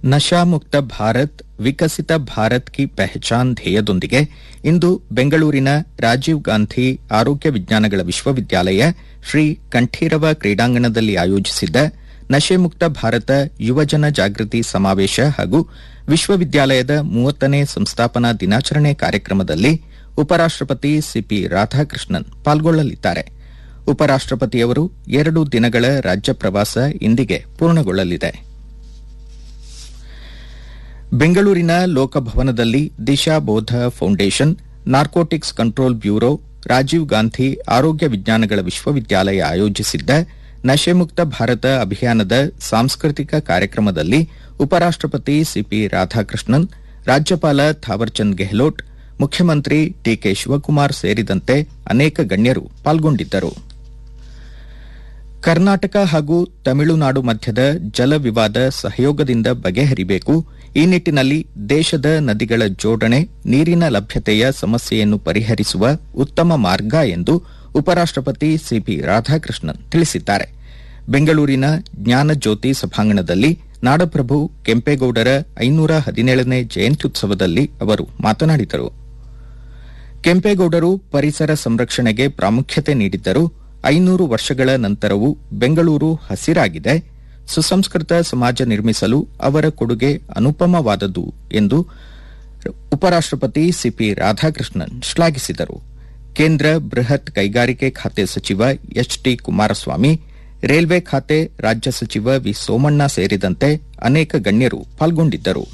ನಶಾ ಮುಕ್ತ ಭಾರತ್ ವಿಕಸಿತ ಭಾರತ್ ಕಿ ಪೆಹಚಾನ್ ಧ್ಯೇಯದೊಂದಿಗೆ ಇಂದು ಬೆಂಗಳೂರಿನ ರಾಜೀವ್ ಗಾಂಧಿ ಆರೋಗ್ಯ ವಿಜ್ಞಾನಗಳ ವಿಶ್ವವಿದ್ಯಾಲಯ ಶ್ರೀ ಕಂಠೀರವ ಕ್ರೀಡಾಂಗಣದಲ್ಲಿ ಆಯೋಜಿಸಿದ್ದ ನಶೆ ಮುಕ್ತ ಭಾರತ ಯುವಜನ ಜಾಗೃತಿ ಸಮಾವೇಶ ಹಾಗೂ ವಿಶ್ವವಿದ್ಯಾಲಯದ ಮೂವತ್ತನೇ ಸಂಸ್ಥಾಪನಾ ದಿನಾಚರಣೆ ಕಾರ್ಯಕ್ರಮದಲ್ಲಿ ಉಪರಾಷ್ಟಪತಿ ಸಿಪಿ ರಾಧಾಕೃಷ್ಣನ್ ಪಾಲ್ಗೊಳ್ಳಲಿದ್ದಾರೆ ಉಪರಾಷ್ಟಪತಿಯವರು ಎರಡು ದಿನಗಳ ರಾಜ್ಯ ಪ್ರವಾಸ ಇಂದಿಗೆ ಪೂರ್ಣಗೊಳ್ಳಲಿದೆ ಬೆಂಗಳೂರಿನ ಲೋಕಭವನದಲ್ಲಿ Disha Bodha foundation narcotics control bureau Rajiv Gandhi ಆರೋಗ್ಯ ವಿಜ್ಞಾನಗಳ ವಿಶ್ವವಿದ್ಯಾಲಯ ಆಯೋಜಿಸಿದ್ದ ನಶೆಮುಕ್ತ ಭಾರತ ಅಭಿಯಾನದ ಸಾಂಸ್ಕೃತಿಕ ಕಾರ್ಯಕ್ರಮದಲ್ಲಿ ಉಪರಾಷ್ಟಪತಿ ಸಿಪಿ ರಾಧಾಕೃಷ್ಣನ್ ರಾಜ್ಯಪಾಲ ಥಾವರ್ಚಂದ್ ಗೆಹ್ಲೋಟ್ ಮುಖ್ಯಮಂತ್ರಿ ಡಿಕೆ ಶಿವಕುಮಾರ್ ಸೇರಿದಂತೆ ಅನೇಕ ಗಣ್ಯರು ಪಾಲ್ಗೊಂಡಿದ್ದರು ಕರ್ನಾಟಕ ಹಾಗೂ ತಮಿಳುನಾಡು ಮಧ್ಯದ ಜಲ ವಿವಾದ ಸಹಯೋಗದಿಂದ ಬಗೆಹರಿಬೇಕು ಈ ನಿಟ್ಟಿನಲ್ಲಿ ದೇಶದ ನದಿಗಳ ಜೋಡಣೆ ನೀರಿನ ಲಭ್ಯತೆಯ ಸಮಸ್ಯೆಯನ್ನು ಪರಿಹರಿಸುವ ಉತ್ತಮ ಮಾರ್ಗ ಎಂದು ಉಪರಾಷ್ಟಪತಿ ಸಿಪಿ ರಾಧಾಕೃಷ್ಣನ್ ತಿಳಿಸಿದ್ದಾರೆ ಬೆಂಗಳೂರಿನ ಜ್ಞಾನಜ್ಯೋತಿ ಸಭಾಂಗಣದಲ್ಲಿ ನಾಡಪ್ರಭು ಕೆಂಪೇಗೌಡರ ಐನೂರ ಹದಿನೇಳನೇ ಜಯಂತ್ಯುತ್ಸವದಲ್ಲಿ ಅವರು ಮಾತನಾಡಿದರು ಕೆಂಪೇಗೌಡರು ಪರಿಸರ ಸಂರಕ್ಷಣೆಗೆ ಪ್ರಾಮುಖ್ಯತೆ ನೀಡಿದ್ದರು ಐನೂರು ವರ್ಷಗಳ ನಂತರವೂ ಬೆಂಗಳೂರು ಹಸಿರಾಗಿದೆ ಸುಸಂಸ್ಕೃತ ಸಮಾಜ ನಿರ್ಮಿಸಲು ಅವರ ಕೊಡುಗೆ ಅನುಪಮವಾದದ್ದು ಎಂದು ಉಪರಾಷ್ಟಪತಿ ಸಿಪಿ ರಾಧಾಕೃಷ್ಣನ್ ಶ್ಲಾಘಿಸಿದರು ಕೇಂದ್ರ ಬೃಹತ್ ಕೈಗಾರಿಕೆ ಖಾತೆ ಸಚಿವ ಎಚ್ ಟಿ ಕುಮಾರಸ್ವಾಮಿ ರೈಲ್ವೆ ಖಾತೆ ರಾಜ್ಯ ಸಚಿವ ವಿ ಸೋಮಣ್ಣ ಸೇರಿದಂತೆ ಅನೇಕ ಗಣ್ಯರು ಪಾಲ್ಗೊಂಡಿದ್ದರು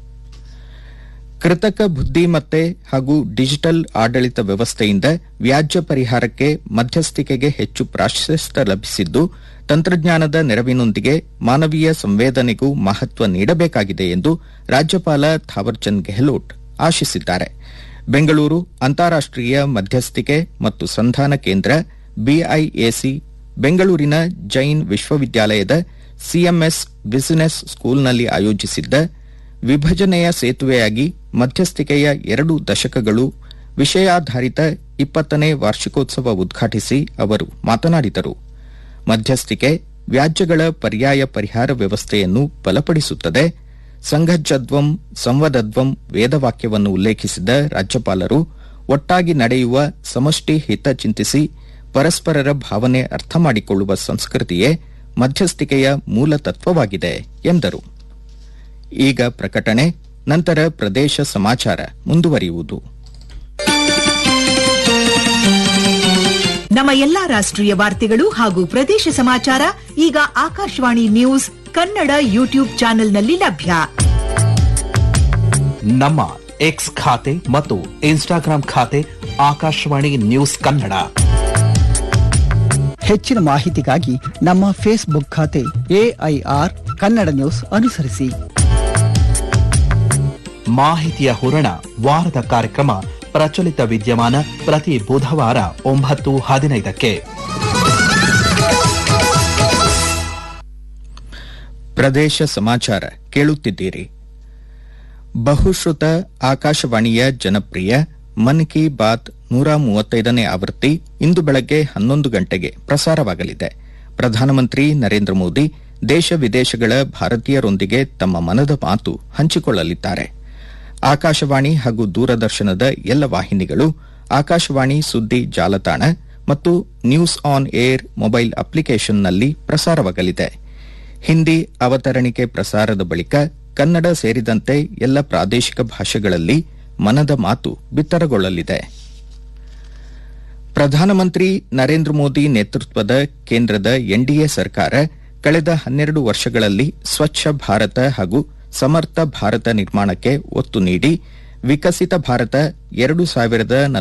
ಕೃತಕ ಬುದ್ದಿಮತ್ತೆ ಹಾಗೂ ಡಿಜಿಟಲ್ ಆಡಳಿತ ವ್ಯವಸ್ಥೆಯಿಂದ ವ್ಯಾಜ್ಯ ಪರಿಹಾರಕ್ಕೆ ಮಧ್ಯಸ್ಥಿಕೆಗೆ ಹೆಚ್ಚು ಪ್ರಾಶಸ್ತ್ಯ ಲಭಿಸಿದ್ದು ತಂತ್ರಜ್ಞಾನದ ನೆರವಿನೊಂದಿಗೆ ಮಾನವೀಯ ಸಂವೇದನೆಗೂ ಮಹತ್ವ ನೀಡಬೇಕಾಗಿದೆ ಎಂದು ರಾಜ್ಯಪಾಲ ಥಾವರ್ಚಂದ್ ಗೆಹ್ಲೋಟ್ ಆಶಿಸಿದ್ದಾರೆ ಬೆಂಗಳೂರು ಅಂತಾರಾಷ್ಟೀಯ ಮಧ್ಯಸ್ಥಿಕೆ ಮತ್ತು ಸಂಧಾನ ಕೇಂದ್ರ ಬಿಐಎಸಿ ಬೆಂಗಳೂರಿನ ಜೈನ್ ವಿಶ್ವವಿದ್ಯಾಲಯದ ಸಿಎಂಎಸ್ ಬಿಸಿನೆಸ್ ಸ್ಕೂಲ್ನಲ್ಲಿ ಆಯೋಜಿಸಿದ್ದ ವಿಭಜನೆಯ ಸೇತುವೆಯಾಗಿ ಮಧ್ಯಸ್ಥಿಕೆಯ ಎರಡು ದಶಕಗಳು ವಿಷಯಾಧಾರಿತ ಇಪ್ಪತ್ತನೇ ವಾರ್ಷಿಕೋತ್ಸವ ಉದ್ಘಾಟಿಸಿ ಅವರು ಮಾತನಾಡಿದರು ಮಧ್ಯಸ್ಥಿಕೆ ವ್ಯಾಜ್ಯಗಳ ಪರ್ಯಾಯ ಪರಿಹಾರ ವ್ಯವಸ್ಥೆಯನ್ನು ಬಲಪಡಿಸುತ್ತದೆ ಸಂಘಜ್ಜದ್ವಂ ಸಂವದದ್ವಂ ವೇದವಾಕ್ಯವನ್ನು ಉಲ್ಲೇಖಿಸಿದ ರಾಜ್ಯಪಾಲರು ಒಟ್ಟಾಗಿ ನಡೆಯುವ ಸಮಷ್ಟಿ ಹಿತ ಚಿಂತಿಸಿ ಪರಸ್ಪರರ ಭಾವನೆ ಅರ್ಥ ಮಾಡಿಕೊಳ್ಳುವ ಸಂಸ್ಕೃತಿಯೇ ಮಧ್ಯಸ್ಥಿಕೆಯ ಮೂಲ ತತ್ವವಾಗಿದೆ ಎಂದರು ಈಗ ಪ್ರಕಟಣೆ ನಂತರ ಪ್ರದೇಶ ಸಮಾಚಾರ ಮುಂದುವರಿಯುವುದು ನಮ್ಮ ಎಲ್ಲಾ ರಾಷ್ಟ್ರೀಯ ವಾರ್ತೆಗಳು ಹಾಗೂ ಪ್ರದೇಶ ಸಮಾಚಾರ ಈಗ ಆಕಾಶವಾಣಿ ನ್ಯೂಸ್ ಕನ್ನಡ ಯೂಟ್ಯೂಬ್ ಚಾನೆಲ್ನಲ್ಲಿ ಲಭ್ಯ ನಮ್ಮ ಎಕ್ಸ್ ಖಾತೆ ಮತ್ತು ಇನ್ಸ್ಟಾಗ್ರಾಂ ಖಾತೆ ಆಕಾಶವಾಣಿ ನ್ಯೂಸ್ ಕನ್ನಡ ಹೆಚ್ಚಿನ ಮಾಹಿತಿಗಾಗಿ ನಮ್ಮ ಫೇಸ್ಬುಕ್ ಖಾತೆ ಎಐಆರ್ ಕನ್ನಡ ನ್ಯೂಸ್ ಅನುಸರಿಸಿ ಮಾಹಿತಿಯ ಹೂರಣ ವಾರದ ಕಾರ್ಯಕ್ರಮ ಪ್ರಚಲಿತ ವಿದ್ಯಮಾನ ಪ್ರತಿ ಬುಧವಾರ ಒಂಬತ್ತು ಹದಿನೈದಕ್ಕೆ ಪ್ರದೇಶ ಸಮಾಚಾರ ಕೇಳುತ್ತಿದ್ದೀರಿ ಬಹುಶ್ರುತ ಆಕಾಶವಾಣಿಯ ಜನಪ್ರಿಯ ಮನ್ ಕಿ ಬಾತ್ ನೂರ ಮೂವತ್ತೈದನೇ ಆವೃತ್ತಿ ಇಂದು ಬೆಳಗ್ಗೆ ಹನ್ನೊಂದು ಗಂಟೆಗೆ ಪ್ರಸಾರವಾಗಲಿದೆ ಪ್ರಧಾನಮಂತ್ರಿ ನರೇಂದ್ರ ಮೋದಿ ದೇಶ ವಿದೇಶಗಳ ಭಾರತೀಯರೊಂದಿಗೆ ತಮ್ಮ ಮನದ ಮಾತು ಹಂಚಿಕೊಳ್ಳಲಿದ್ದಾರೆ ಆಕಾಶವಾಣಿ ಹಾಗೂ ದೂರದರ್ಶನದ ಎಲ್ಲ ವಾಹಿನಿಗಳು ಆಕಾಶವಾಣಿ ಸುದ್ದಿ ಜಾಲತಾಣ ಮತ್ತು ನ್ಯೂಸ್ ಆನ್ ಏರ್ ಮೊಬೈಲ್ ಅಪ್ಲಿಕೇಶನ್ನಲ್ಲಿ ಪ್ರಸಾರವಾಗಲಿದೆ ಹಿಂದಿ ಅವತರಣಿಕೆ ಪ್ರಸಾರದ ಬಳಿಕ ಕನ್ನಡ ಸೇರಿದಂತೆ ಎಲ್ಲ ಪ್ರಾದೇಶಿಕ ಭಾಷೆಗಳಲ್ಲಿ ಮನದ ಮಾತು ಬಿತ್ತರಗೊಳ್ಳಲಿದೆ ಪ್ರಧಾನಮಂತ್ರಿ ನರೇಂದ್ರ ಮೋದಿ ನೇತೃತ್ವದ ಕೇಂದ್ರದ ಎನ್ಡಿಎ ಸರ್ಕಾರ ಕಳೆದ ಹನ್ನೆರಡು ವರ್ಷಗಳಲ್ಲಿ ಸ್ವಚ್ಛ ಭಾರತ ಹಾಗೂ ಸಮರ್ಥ ಭಾರತ ನಿರ್ಮಾಣಕ್ಕೆ ಒತ್ತು ನೀಡಿ ವಿಕಸಿತ ಭಾರತ ಎರಡು ಸಾವಿರದ